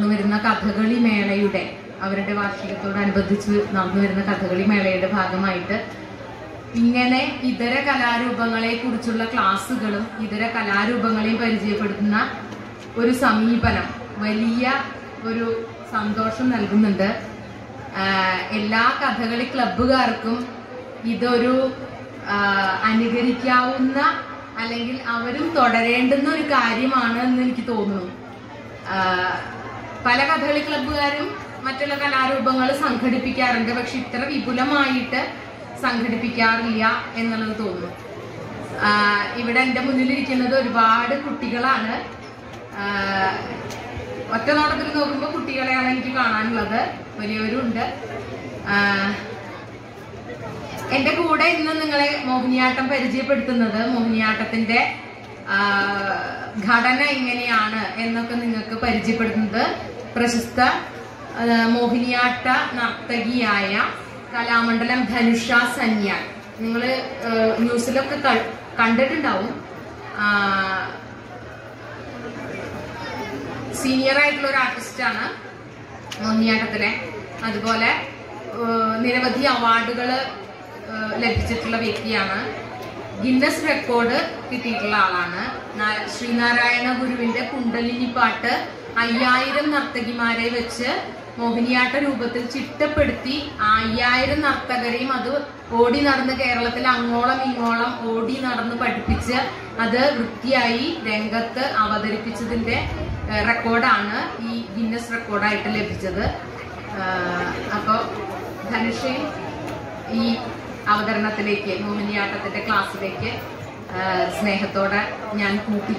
നടന്നു വരുന്ന കഥകളി മേളയുടെ അവരുടെ വാർഷികത്തോടനുബന്ധിച്ച് നടന്നു വരുന്ന കഥകളി മേളയുടെ ഭാഗമായിട്ട് ഇങ്ങനെ ഇതര കലാരൂപങ്ങളെ കുറിച്ചുള്ള ക്ലാസ്സുകളും ഇതര കലാരൂപങ്ങളെയും പരിചയപ്പെടുത്തുന്ന ഒരു സമീപനം വലിയ ഒരു സന്തോഷം നൽകുന്നുണ്ട് ആഹ് എല്ലാ കഥകളി ക്ലബ്ബുകാർക്കും ഇതൊരു ആഹ് അനുകരിക്കാവുന്ന അല്ലെങ്കിൽ അവരും തുടരേണ്ടുന്ന ഒരു കാര്യമാണ് എന്ന് എനിക്ക് തോന്നുന്നു ആഹ് പല കഥകളി ക്ലബ്ബുകാരും മറ്റുള്ള കലാരൂപങ്ങൾ സംഘടിപ്പിക്കാറുണ്ട് പക്ഷെ ഇത്ര വിപുലമായിട്ട് സംഘടിപ്പിക്കാറില്ല എന്നുള്ളത് തോന്നുന്നു ആഹ് ഇവിടെ എൻ്റെ മുന്നിലിരിക്കുന്നത് ഒരുപാട് കുട്ടികളാണ് ആഹ് ഒറ്റ നോട്ടത്തിൽ നോക്കുമ്പോൾ കുട്ടികളെയാണ് എനിക്ക് കാണാനുള്ളത് വലിയവരും ഉണ്ട് ആഹ് എന്റെ കൂടെ ഇന്ന് നിങ്ങളെ മോഹിനിയാട്ടം പരിചയപ്പെടുത്തുന്നത് മോഹിനിയാട്ടത്തിന്റെ ആ, ഘടന എങ്ങനെയാണ് എന്നൊക്കെ നിങ്ങൾക്ക് പരിചയപ്പെടുത്തുന്നത് പ്രശസ്ത ആ, മോഹിനിയാട്ട നർത്തകിയായ കലാമണ്ഡലം ധനുഷ സന്യാൻ നിങ്ങൾ ന്യൂസിലൊക്കെ ക- കണ്ടിട്ടുണ്ടാവും ആ, സീനിയർ ആയിട്ടുള്ള ഒരു ആർട്ടിസ്റ്റാണ് മോഹിനിയാട്ടത്തിലെ അതുപോലെ ഏഹ്, നിരവധി അവാർഡുകൾ ലഭിച്ചിട്ടുള്ള വ്യക്തിയാണ് ഗിന്നസ് റെക്കോർഡ് കിട്ടിയിട്ടുള്ള ആളാണ് നാ- ശ്രീനാരായണ ഗുരുവിന്റെ കുണ്ടലിനി പാട്ട് അയ്യായിരം നർത്തകിമാരെ വെച്ച് മോഹിനിയാട്ട രൂപത്തിൽ ചിട്ടപ്പെടുത്തി അയ്യായിരം നർത്തകരെയും അത് ഓടി നടന്ന് കേരളത്തിൽ അങ്ങോളം ഇങ്ങോളം ഓടി നടന്ന് പഠിപ്പിച്ച് അത് വൃത്തിയായി രംഗത്ത് അവതരിപ്പിച്ചതിന്റെ ഏഹ്, റെക്കോർഡാണ് ഈ ഗിന്നസ് റെക്കോർഡായിട്ട് ലഭിച്ചത് ആഹ്, അപ്പൊ ധനുഷയും ഈ അവതരണത്തിലേക്ക് മോഹിനിയാട്ടത്തിന്റെ ക്ലാസ്സിലേക്ക് ആഹ്, സ്നേഹത്തോടെ ഞാൻ കൂട്ടി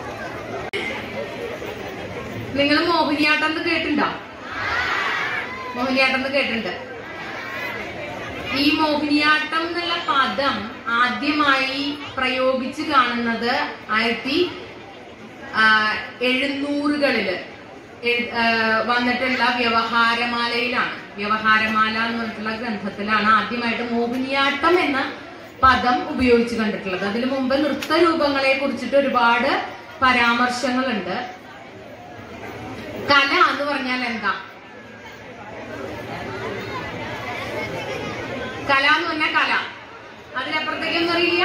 നിങ്ങൾ മോഹിനിയാട്ടം എന്ന് കേട്ടിട്ടുണ്ടോ മോഹിനിയാട്ടം എന്ന് കേട്ടിട്ടുണ്ട് ഈ മോഹിനിയാട്ടം എന്നുള്ള പദം ആദ്യമായി പ്രയോഗിച്ച് കാണുന്നത് ആയിരത്തി ആ, എഴുന്നൂറുകളില് എഴ്- ആ, വന്നിട്ടുള്ള വ്യവഹാരമാലയിലാണ് വ്യവഹാരമാല എന്ന് പറഞ്ഞിട്ടുള്ള ഗ്രന്ഥത്തിലാണ് ആദ്യമായിട്ട് മോഹിനിയാട്ടം എന്ന പദം ഉപയോഗിച്ച് കണ്ടിട്ടുള്ളത് അതിനു മുമ്പ് നൃത്തരൂപങ്ങളെ കുറിച്ചിട്ട് ഒരുപാട് പരാമർശങ്ങളുണ്ട് കല എന്ന് പറഞ്ഞാൽ എന്താ കല എന്ന് പറഞ്ഞാൽ കല അതിനപ്പുറത്തേക്കൊന്നും അറിയില്ല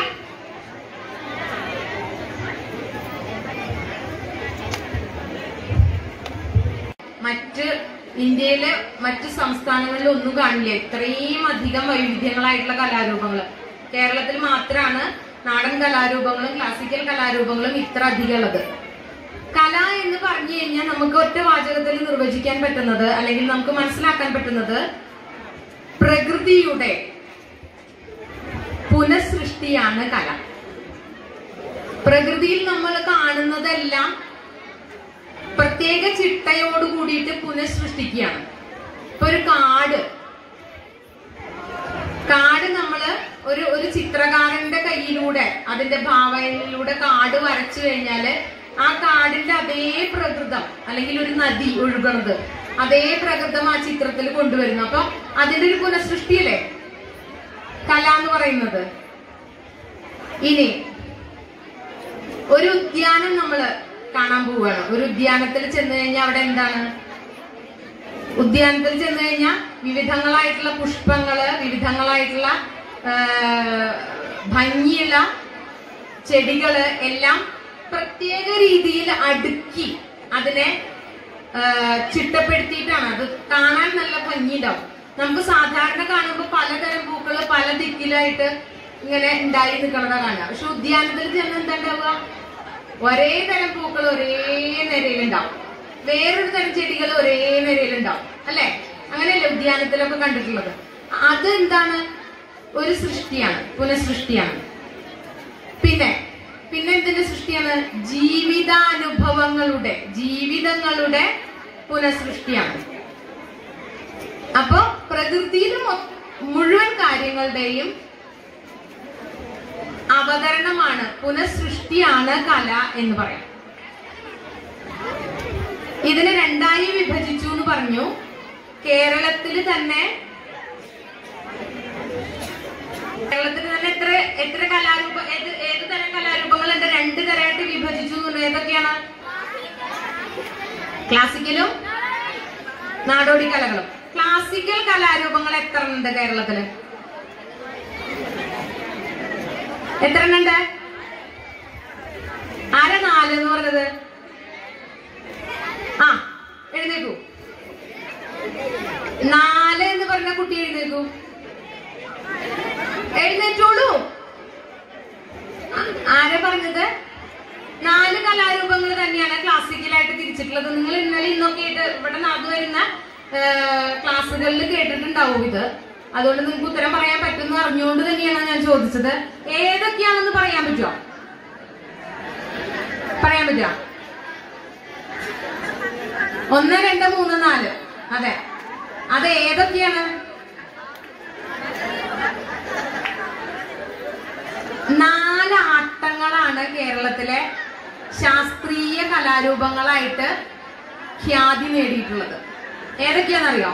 മറ്റ് ഇന്ത്യയിലെ മറ്റ് സംസ്ഥാനങ്ങളിൽ ഒന്നും കാണില്ല ഇത്രയും അധികം വൈവിധ്യങ്ങളായിട്ടുള്ള കലാരൂപങ്ങൾ കേരളത്തിൽ മാത്രമാണ് നാടൻ കലാരൂപങ്ങളും ക്ലാസിക്കൽ കലാരൂപങ്ങളും ഇത്ര അധികം ഉള്ളത് കല എന്ന് പറഞ്ഞു കഴിഞ്ഞാൽ നമുക്ക് ഒറ്റ വാചകത്തിൽ നിർവചിക്കാൻ പറ്റുന്നത് അല്ലെങ്കിൽ നമുക്ക് മനസ്സിലാക്കാൻ പറ്റുന്നത് പ്രകൃതിയുടെ പുനഃസൃഷ്ടിയാണ് കല പ്രകൃതിയിൽ നമ്മൾ കാണുന്നതെല്ലാം പ്രത്യേക ചിട്ടയോട് കൂടിയിട്ട് പുനഃസൃഷ്ടിക്കുകയാണ് ഇപ്പൊ ഒരു കാട് കാട് നമ്മള് ഒരു ഒരു ചിത്രകാരന്റെ കയ്യിലൂടെ അതിന്റെ ഭാവനയിലൂടെ കാട് വരച്ചു കഴിഞ്ഞാല് ആ കാടിന്റെ അതേ പ്രകൃതം അല്ലെങ്കിൽ ഒരു നദി ഒഴുകണത് അതേ പ്രകൃതം ആ ചിത്രത്തിൽ കൊണ്ടുവരുന്നു അപ്പൊ അതിന്റെ ഒരു പുനഃസൃഷ്ടിയല്ലേ കല എന്ന് പറയുന്നത് ഇനി ഒരു ഉദ്യാനം നമ്മള് കാണാൻ പോവുകയാണ് ഒരു ഉദ്യാനത്തിൽ ചെന്ന് കഴിഞ്ഞാൽ അവിടെ എന്താണ് ഉദ്യാനത്തിൽ ചെന്ന് കഴിഞ്ഞാൽ വിവിധങ്ങളായിട്ടുള്ള പുഷ്പങ്ങള് വിവിധങ്ങളായിട്ടുള്ള ആ, ഭംഗിയുള്ള ചെടികള് എല്ലാം പ്രത്യേക രീതിയിൽ അടുക്കി അതിനെ ആ, ചിട്ടപ്പെടുത്തിയിട്ടാണ് അത് കാണാൻ നല്ല ഭംഗിയുണ്ടാവും നമുക്ക് സാധാരണ കാണുമ്പോൾ പലതരം പൂക്കള് പല ദിക്കിലായിട്ട് ഇങ്ങനെ ഉണ്ടായി നിൽക്കണതാ കാണുക പക്ഷെ ഉദ്യാനത്തിൽ ചെന്ന് എന്താ ഉണ്ടാവുക ഒരേ തരം പൂക്കൾ ഒരേ നിരയിലുണ്ടാവും വേറൊരു തരം ചെടികൾ ഒരേ നിരയിലുണ്ടാവും അല്ലെ അങ്ങനെയല്ലേ ഉദ്യാനത്തിലൊക്കെ കണ്ടിട്ടുള്ളത് അത് എന്താണ് ഒരു സൃഷ്ടിയാണ് പുനഃസൃഷ്ടിയാണ് പിന്നെ പിന്നെ എന്തിന്റെ സൃഷ്ടിയാണ് ജീവിതാനുഭവങ്ങളുടെ ജീവിതങ്ങളുടെ പുനഃസൃഷ്ടിയാണ് അപ്പൊ പ്രകൃതിയിലെ മൊ- മുഴുവൻ കാര്യങ്ങളുടെയും അവതരണമാണ് പുനഃസൃഷ്ടിയാണ് കല എന്ന് പറയാം ഇതിനെ രണ്ടായി വിഭജിച്ചു എന്ന് പറഞ്ഞു കേരളത്തിൽ തന്നെ കേരളത്തിൽ തന്നെ എത്ര എത്ര കലാരൂപ ഏത് ഏത് തരം കലാരൂപങ്ങളുണ്ട് രണ്ട് തരമായിട്ട് വിഭജിച്ചു എന്ന് പറഞ്ഞു ഏതൊക്കെയാണ് ക്ലാസിക്കലും നാടോടി കലകളും ക്ലാസിക്കൽ കലാരൂപങ്ങൾ എത്ര ഉണ്ട് കേരളത്തില് എത്ര എണ്ണുണ്ട് ആരാ നാല് എന്ന് പറഞ്ഞത് ആ എഴുന്നേക്കൂ നാല് എന്ന് പറഞ്ഞ കുട്ടി എഴുന്നേക്കൂ എഴുന്നേറ്റോളൂ ആ- ആരാ പറഞ്ഞത് നാല് കലാരൂപങ്ങൾ തന്നെയാണ് ക്ലാസിക്കലായിട്ട് തിരിച്ചിട്ടുള്ളത് നിങ്ങൾ ഇന്നലെ ഇന്നൊക്കെ ആയിട്ട് ഇവിടെ നടന്നു വരുന്ന ക്ലാസ്സുകളിൽ കേട്ടിട്ടുണ്ടാവും ഇത് അതുകൊണ്ട് നിങ്ങൾക്ക് ഉത്തരം പറയാൻ പറ്റുമെന്ന് അറിഞ്ഞുകൊണ്ട് തന്നെയാണ് ഞാൻ ചോദിച്ചത് ഏതൊക്കെയാണെന്ന് പറയാൻ പറ്റുമോ പറയാൻ പറ്റുമോ ഒന്ന് രണ്ട് മൂന്ന് നാല് അതെ അത് ഏതൊക്കെയാണ് നാല് ആട്ടങ്ങളാണ് കേരളത്തിലെ ശാസ്ത്രീയ കലാരൂപങ്ങളായിട്ട് ഖ്യാതി നേടിയിട്ടുള്ളത് ഏതൊക്കെയാണെന്നറിയോ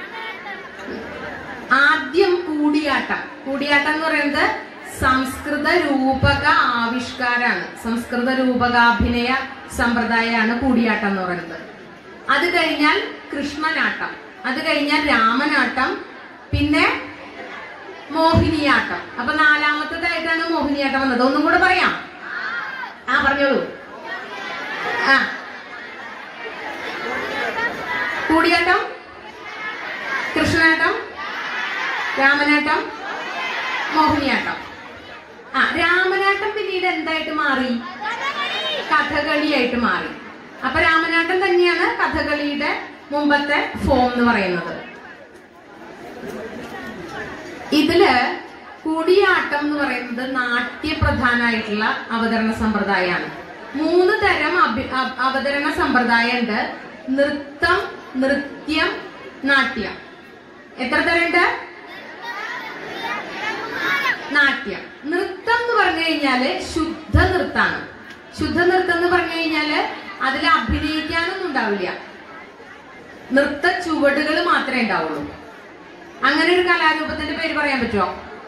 ആദ്യം കൂടിയാട്ടം കൂടിയാട്ടം എന്ന് പറയുന്നത് സംസ്കൃത രൂപക ആവിഷ്കാരാണ് സംസ്കൃത രൂപകാഭിനയ സമ്പ്രദായമാണ് കൂടിയാട്ടം എന്ന് പറയുന്നത് അത് കഴിഞ്ഞാൽ കൃഷ്ണനാട്ടം അത് കഴിഞ്ഞാൽ രാമനാട്ടം പിന്നെ മോഹിനിയാട്ടം അപ്പൊ നാലാമത്തേതായിട്ടാണ് മോഹിനിയാട്ടം വന്നത് ഒന്നും കൂടെ പറയാം ആ പറഞ്ഞോളൂ ആ കൂടിയാട്ടം കൃഷ്ണനാട്ടം രാമനാട്ടം മോഹിനിയാട്ടം ആ രാമനാട്ടം പിന്നീട് എന്തായിട്ട് മാറി കഥകളിയായിട്ട് മാറി അപ്പൊ രാമനാട്ടം തന്നെയാണ് കഥകളിയുടെ മുമ്പത്തെ ഫോം എന്ന് പറയുന്നത് ഇതില് കൂടിയാട്ടം എന്ന് പറയുന്നത് നാട്യപ്രധാനമായിട്ടുള്ള അവതരണ സമ്പ്രദായമാണ് മൂന്ന് തരം അഭി- അ- അവതരണ സമ്പ്രദായം ഉണ്ട് നൃത്തം നൃത്യം നാട്യം എത്ര തരം ഉണ്ട് നാട്യം നൃത്തം എന്ന് പറഞ്ഞു കഴിഞ്ഞാല് ശുദ്ധ നൃത്താണ് ശുദ്ധ നൃത്തം എന്ന് പറഞ്ഞു കഴിഞ്ഞാല് അതിൽ അഭിനയിക്കാനൊന്നും ഉണ്ടാവില്ല നൃത്ത ചുവടുകൾ മാത്രമേ ഉണ്ടാവുള്ളൂ അങ്ങനെ ഒരു കലാരൂപത്തിന്റെ പേര് പറയാൻ പറ്റുമോ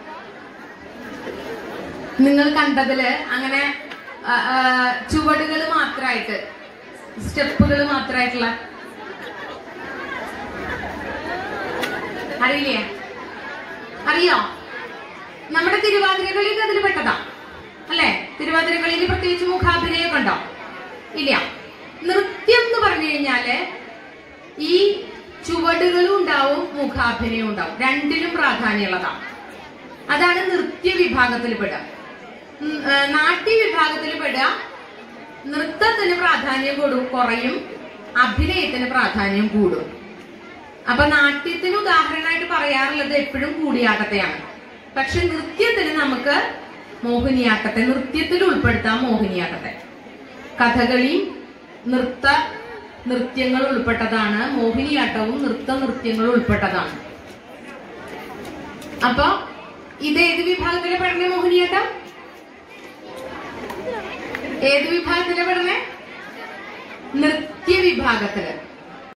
നിങ്ങൾ കണ്ടതില് അങ്ങനെ ചുവടുകൾ മാത്രമായിട്ട് സ്റ്റെപ്പുകൾ മാത്രമായിട്ടുള്ള അറിയില്ലേ അറിയോ നമ്മുടെ തിരുവാതിരകളിൽ അതിൽ പെട്ടതാ അല്ലെ തിരുവാതിരകളിൽ പ്രത്യേകിച്ച് മുഖാഭിനയൊക്കെ ഉണ്ടോ ഇല്ല നൃത്യം എന്ന് പറഞ്ഞു കഴിഞ്ഞാല് ഈ ചുവടുകളും ഉണ്ടാവും മുഖാഭിനയം ഉണ്ടാവും രണ്ടിലും പ്രാധാന്യമുള്ളതാണ് അതാണ് നൃത്യ വിഭാഗത്തിൽ പെടുക ഉം, ഏ, നാട്യ വിഭാഗത്തിൽ പെടുക നൃത്തത്തിന് പ്രാധാന്യം കൂടും കുറയും അഭിനയത്തിന് പ്രാധാന്യം കൂടും അപ്പൊ നാട്യത്തിന് ഉദാഹരണമായിട്ട് പറയാറുള്ളത് എപ്പോഴും കൂടിയാട്ടത്തെയാണ് പക്ഷെ നൃത്യത്തിന് നമുക്ക് മോഹിനിയാട്ടത്തെ നൃത്യത്തിൽ ഉൾപ്പെടുത്താം മോഹിനിയാട്ടത്തെ കഥകളി നൃത്ത നൃത്യങ്ങൾ ഉൾപ്പെട്ടതാണ് മോഹിനിയാട്ടവും നൃത്ത നൃത്യങ്ങളും ഉൾപ്പെട്ടതാണ് അപ്പൊ ഇത് ഏത് വിഭാഗത്തിലെ പഠന മോഹിനിയാട്ടം ഏത് വിഭാഗത്തിലെ പഠന നൃത്യ വിഭാഗത്തില്